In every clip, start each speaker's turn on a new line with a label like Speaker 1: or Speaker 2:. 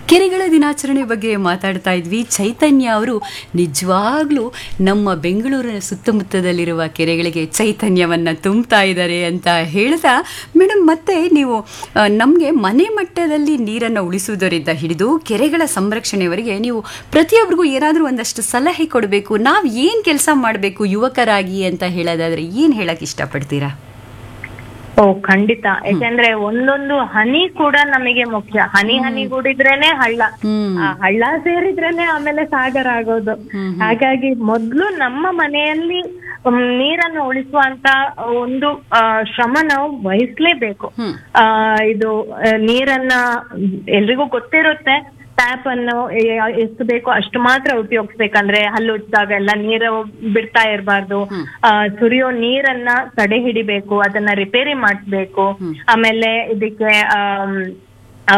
Speaker 1: ಕೆರೆಗಳ ದಿನಾಚರಣೆ ಬಗ್ಗೆ ಮಾತಾಡ್ತಾ ಇದ್ವಿ ಚೈತನ್ಯ ಅವರು ನಿಜವಾಗ್ಲೂ ನಮ್ಮ ಬೆಂಗಳೂರಿನ ಸುತ್ತಮುತ್ತದಲ್ಲಿರುವ ಕೆರೆಗಳಿಗೆ ಚೈತನ್ಯವನ್ನ ತುಂಬ್ತಾ ಇದ್ದಾರೆ ಅಂತ ಹೇಳ್ತಾ ಮೇಡಮ್ ಮತ್ತೆ ನೀವು ನಮಗೆ ಮನೆ ಮಟ್ಟದಲ್ಲಿ ನೀರನ್ನು ಉಳಿಸುವುದರಿಂದ ಹಿಡಿದು ಕೆರೆಗಳ ಸಂರಕ್ಷಣೆವರೆಗೆ ನೀವು ಪ್ರತಿಯೊಬ್ಬರಿಗೂ ಏನಾದರೂ ಒಂದಷ್ಟು ಸಲಹೆ ಕೊಡಬೇಕು ನಾವು ಏನು ಕೆಲಸ ಮಾಡಬೇಕು ಯುವಕರಾಗಿ ಅಂತ ಹೇಳೋದಾದ್ರೆ ಏನು ಹೇಳಕ್ ಇಷ್ಟಪಡ್ತೀರಾ
Speaker 2: ಓ ಖಂಡಿತ ಯಾಕೆಂದ್ರೆ ಒಂದೊಂದು ಹನಿ ಕೂಡ ನಮಗೆ ಮುಖ್ಯ ಹನಿ ಹನಿ ಕೂಡಿದ್ರೇನೆ ಹಳ್ಳ
Speaker 1: ಹ್ಮ್
Speaker 2: ಆ ಹಳ್ಳ ಸೇರಿದ್ರೇನೆ ಆಮೇಲೆ ಸಾಗರ ಆಗೋದು ಹಾಗಾಗಿ ಮೊದ್ಲು ನಮ್ಮ ಮನೆಯಲ್ಲಿ ಮ್, ನೀರನ್ನು ಉಳಿಸುವಂತ ಒಂದು ಆ, ಶ್ರಮ ನಾವು ವಹಿಸ್ಲೇಬೇಕು
Speaker 1: ಹ್ಮ್.
Speaker 2: ಆ ಇದು ಆ, ನೀರನ್ನ ಎಲ್ರಿಗೂ ಗೊತ್ತಿರುತ್ತೆ ಟ್ಯಾಪ್ ಅನ್ನು ಎ- ಎಷ್ಟು ಬೇಕೋ ಅಷ್ಟು ಮಾತ್ರ ಉಪಯೋಗಿಸ್ಬೇಕಂದ್ರೆ ಹಲ್ಲು ಉಜ್ಜಿದಾಗ ಎಲ್ಲ ನೀರು ಬಿಡ್ತಾ ಇರಬಾರ್ದು ಸುರಿಯೋ ನೀರನ್ನ ತಡೆ ಹಿಡಿಬೇಕು ಅದನ್ನ ರಿಪೇರಿ ಮಾಡಿಸ್ಬೇಕು ಆಮೇಲೆ ಇದಕ್ಕೆ ಆಮ್, ಆ,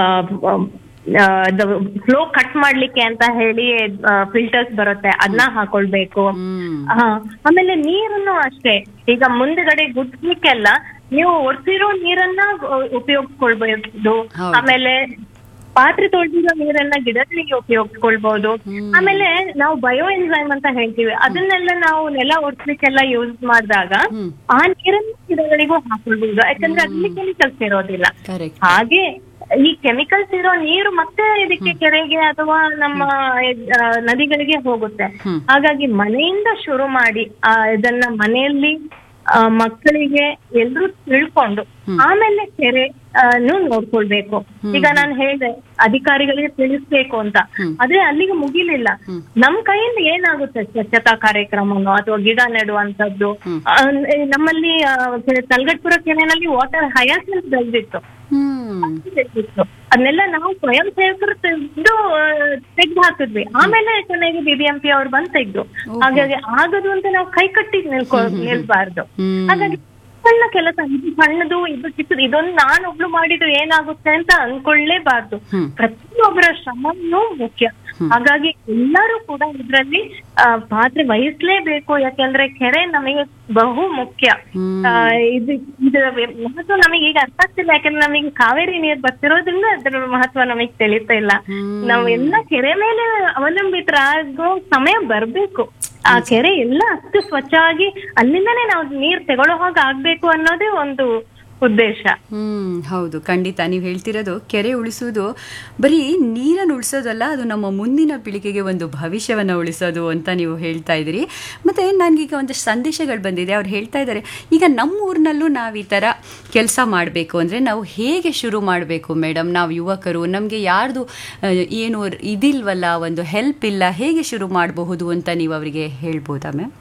Speaker 2: ಆ, ಅದು ಫ್ಲೋ ಕಟ್ ಮಾಡ್ಲಿಕ್ಕೆ ಅಂತ ಹೇಳಿ ಫಿಲ್ಟರ್ಸ್ ಬರುತ್ತೆ ಅದನ್ನ ಹಾಕೊಳ್ಬೇಕು
Speaker 1: ಹ್ಮ್
Speaker 2: ಹಾ ಆಮೇಲೆ ನೀರನ್ನು ಅಷ್ಟೇ ಈಗ ಮುಂದ್ಗಡೆ ಗುಡ್ಸ್ಲಿಕ್ಕೆಲ್ಲ ನೀವು ಒರ್ಸಿರೋ ನೀರನ್ನ ಅಹ್, ಉಪಯೋಗಿಸ್ಕೊಳ್ಬಹುದು
Speaker 1: ಹೌದು.
Speaker 2: ಆಮೇಲೆ ಪಾತ್ರೆ ತೊಳೆದಿರೋ ನೀರನ್ನ ಗಿಡಗಳಿಗೆ ಉಪಯೋಗಿಸ್ಕೊಳ್ಬಹುದು ಆಮೇಲೆ ನಾವು ಬಯೋ ಎನ್ಸೈಮ್ ಅಂತ ಹೇಳ್ತೀವಿ ಅದನ್ನೆಲ್ಲ ನಾವು ನೆಲ ಒರ್ಸ್ಲಿಕ್ಕೆಲ್ಲ ಯೂಸ್ ಮಾಡಿದಾಗ
Speaker 1: ಹ್ಮ್.
Speaker 2: ಆ ನೀರನ್ನು ಗಿಡಗಳಿಗೂ ಹಾಕೊಳ್ಬಹುದು ಯಾಕಂದ್ರೆ ಅದ್ರಲ್ಲಿ ಕೆಮಿಕಲ್ಸ್ ಇರೋದಿಲ್ಲ
Speaker 1: ಕರೆಕ್ಟ್
Speaker 2: ಹಾಗೆ ಈ ಕೆಮಿಕಲ್ಸ್ ಇರೋ ನೀರು ಮತ್ತೆ ಇದಕ್ಕೆ ಕೆರೆಗೆ ಅಥವಾ ನಮ್ಮ ಆ, ನದಿಗಳಿಗೆ ಹೋಗುತ್ತೆ
Speaker 1: ಹ್ಮ್.
Speaker 2: ಹಾಗಾಗಿ ಮನೆಯಿಂದ ಶುರು ಮಾಡಿ ಆ ಇದನ್ನ ಮನೆಯಲ್ಲಿ ಆ, ಮಕ್ಕಳಿಗೆ ಎಲ್ರೂ ತಿಳ್ಕೊಂಡು ಆಮೇಲೆ ಕೆರೆ ಆ, ನು ನೋಡ್ಕೊಳ್ಬೇಕು ಈಗ ನಾನು ಹೇಳ್ದೆ ಅಧಿಕಾರಿಗಳಿಗೆ ತಿಳಿಸ್ಬೇಕು ಅಂತ ಆದ್ರೆ ಅಲ್ಲಿಗೆ ಮುಗಿಲಿಲ್ಲ ನಮ್ ಕೈಯಿಂದ ಏನಾಗುತ್ತೆ ಸ್ವಚ್ಛತಾ ಕಾರ್ಯಕ್ರಮನೋ ಅಥವಾ ಗಿಡ ನೆಡುವಂತದ್ದು ಆ, ನಮ್ಮಲ್ಲಿ ಆ, ತಲಗಟ್ಪುರ ಕೆರೆನಲ್ಲಿ ವಾಟರ್ ಹಯಾಸಿನ್ಸ್ ಬೆಳೆದಿತ್ತು
Speaker 1: ಹ್ಮ್
Speaker 2: ಇತ್ತು. ಅದನ್ನೆಲ್ಲ ನಾವು ಸ್ವಯಂ ಸೇವಕರು ತೆಗೆದು ತೆಗ್ದು ಹಾಕಿದ್ವಿ ಆಮೇಲೆ ಕೊನೆಗೆ ಬಿಬಿಎಂಪಿ ಅವ್ರು ಬಂದ್ ತೆಗ್ದು ಹಾಗಾಗಿ ಆಗದು ಅಂತ ನಾವು ಕೈ ಕಟ್ಟಿ ನಿಲ್ಕೊ ನಿಲ್ಬಾರ್ದು
Speaker 1: ಹ್ಮ್.
Speaker 2: ಹಾಗಾಗಿ ಸಣ್ಣ ಕೆಲಸ ಇದು ಸಣ್ಣದು ಇದು ಚಿಕ್ಕದು ಇದೊಂದು ನಾನೊಬ್ಳು ಮಾಡಿದ್ರು ಏನಾಗುತ್ತೆ ಅಂತ ಅನ್ಕೊಳ್ಳೇಬಾರ್ದು
Speaker 1: ಹ್ಮ್.
Speaker 2: ಪ್ರತಿಯೊಬ್ಬರ ಶ್ರಮನೂ ಮುಖ್ಯ ಹಾಗಾಗಿ ಎಲ್ಲರೂ ಕೂಡ ಇದ್ರಲ್ಲಿ ಆ, ಪಾತ್ರ ವಹಿಸ್ಲೇಬೇಕು ಯಾಕೆಂದ್ರೆ ಕೆರೆ ನಮಗೆ ಬಹು ಮುಖ್ಯ
Speaker 1: ಹ್ಮ್.
Speaker 2: ಆ, ಇದು ಇದರ ಮಹತ್ವ ನಮಗೆ ಈಗ ಅರ್ಥ ಆಗ್ತಿಲ್ಲ ಯಾಕಂದ್ರೆ ನಮಗೆ ಕಾವೇರಿ ನೀರ್ ಬರ್ತಿರೋದ್ರಿಂದ ಅದರ ಮಹತ್ವ ನಮಗೆ ತಿಳಿತಾ ಇಲ್ಲ
Speaker 1: ಹ್ಮ್.
Speaker 2: ನಾವು ಎಲ್ಲ ಕೆರೆ ಮೇಲೆ ಅವಲಂಬಿತರಾಗೋ ಸಮಯ ಬರ್ಬೇಕು ಆ ಕೆರೆ ಎಲ್ಲ ಅಷ್ಟು ಸ್ವಚ್ಛವಾಗಿ ಅಲ್ಲಿಂದನೇ ನಾವು ನೀರ್ ತಗೊಳ್ಳೋ ಹಾಗೆ ಆಗ್ಬೇಕು ಅನ್ನೋದೇ ಒಂದು ಉದ್ದೇಶ
Speaker 1: ಹ್ಮ್ ಹೌದು ಖಂಡಿತ ನೀವು ಹೇಳ್ತಿರೋದು ಕೆರೆ ಉಳಿಸುವುದು ಬರೀ ನೀರನ್ನು ಉಳಿಸೋದಲ್ಲ ಅದು ನಮ್ಮ ಮುಂದಿನ ಪೀಳಿಗೆಗೆ ಒಂದು ಭವಿಷ್ಯವನ್ನು ಉಳಿಸೋದು ಅಂತ ನೀವು ಹೇಳ್ತಾ ಇದ್ದೀರಿ ಮತ್ತೆ ನನಗೀಗ ಒಂದಷ್ಟು ಸಂದೇಶಗಳು ಬಂದಿದೆ ಅವ್ರು ಹೇಳ್ತಾ ಇದ್ದಾರೆ ಈಗ ನಮ್ಮ ಊರಿನಲ್ಲೂ ನಾವು ಈ ಥರ ಕೆಲಸ ಮಾಡಬೇಕು ಅಂದರೆ ನಾವು ಹೇಗೆ ಶುರು ಮಾಡಬೇಕು ಮೇಡಮ್ ನಾವು ಯುವಕರು ನಮಗೆ ಯಾರ್ದು ಆ, ಏನು ಇದಿಲ್ವಲ್ಲ ಒಂದು ಹೆಲ್ಪ್ ಇಲ್ಲ ಹೇಗೆ ಶುರು ಮಾಡಬಹುದು ಅಂತ ನೀವು ಅವರಿಗೆ ಹೇಳ್ಬೋದಾ ಮ್ಯಾಮ್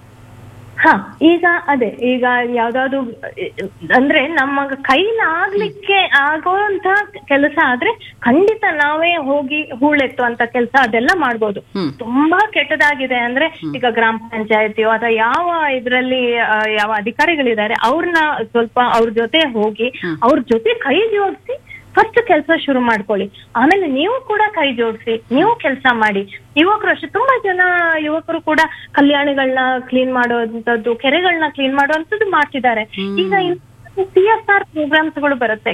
Speaker 2: ಹ ಈಗ ಅದೇ ಈಗ ಯಾವ್ದಾದ್ರು ಅಂದ್ರೆ ನಮ್ಮ ಕೈಲಾಗ್ಲಿಕ್ಕೆ ಆಗೋಂತ ಕೆಲಸ ಆದ್ರೆ ಖಂಡಿತ ನಾವೇ ಹೋಗಿ ಹೂಳೆತ್ತುವಂತ ಕೆಲಸ ಅದೆಲ್ಲ ಮಾಡ್ಬೋದು
Speaker 1: ಹ್ಮ್.
Speaker 2: ತುಂಬಾ ಕೆಟ್ಟದಾಗಿದೆ ಅಂದ್ರೆ ಈಗ ಗ್ರಾಮ ಪಂಚಾಯತಿಯೋ ಅಥವಾ ಯಾವ ಇದ್ರಲ್ಲಿ ಆ, ಯಾವ ಅಧಿಕಾರಿಗಳಿದ್ದಾರೆ ಅವ್ರನ್ನ ಸ್ವಲ್ಪ ಅವ್ರ ಜೊತೆ ಹೋಗಿ ಅವ್ರ ಜೊತೆ ಕೈ ಜೋಡಿಸಿ ಫಸ್ಟ್ ಕೆಲಸ ಶುರು ಮಾಡ್ಕೊಳ್ಳಿ ಆಮೇಲೆ ನೀವು ಕೂಡ ಕೈ ಜೋಡಿಸಿ ನೀವು ಕೆಲಸ ಮಾಡಿ ಯುವಕರು ಅಷ್ಟೇ ತುಂಬಾ ಜನ ಯುವಕರು ಕೂಡ ಕಲ್ಯಾಣಿಗಳನ್ನ ಕ್ಲೀನ್ ಮಾಡುವಂತದ್ದು ಕೆರೆಗಳನ್ನ ಕ್ಲೀನ್ ಮಾಡುವಂತದ್ದು ಮಾಡ್ತಿದ್ದಾರೆ ಈಗ ಸಿ ಎಸ್ ಆರ್ ಪ್ರೋಗ್ರಾಮ್ಸ್ ಗಳು ಬರುತ್ತೆ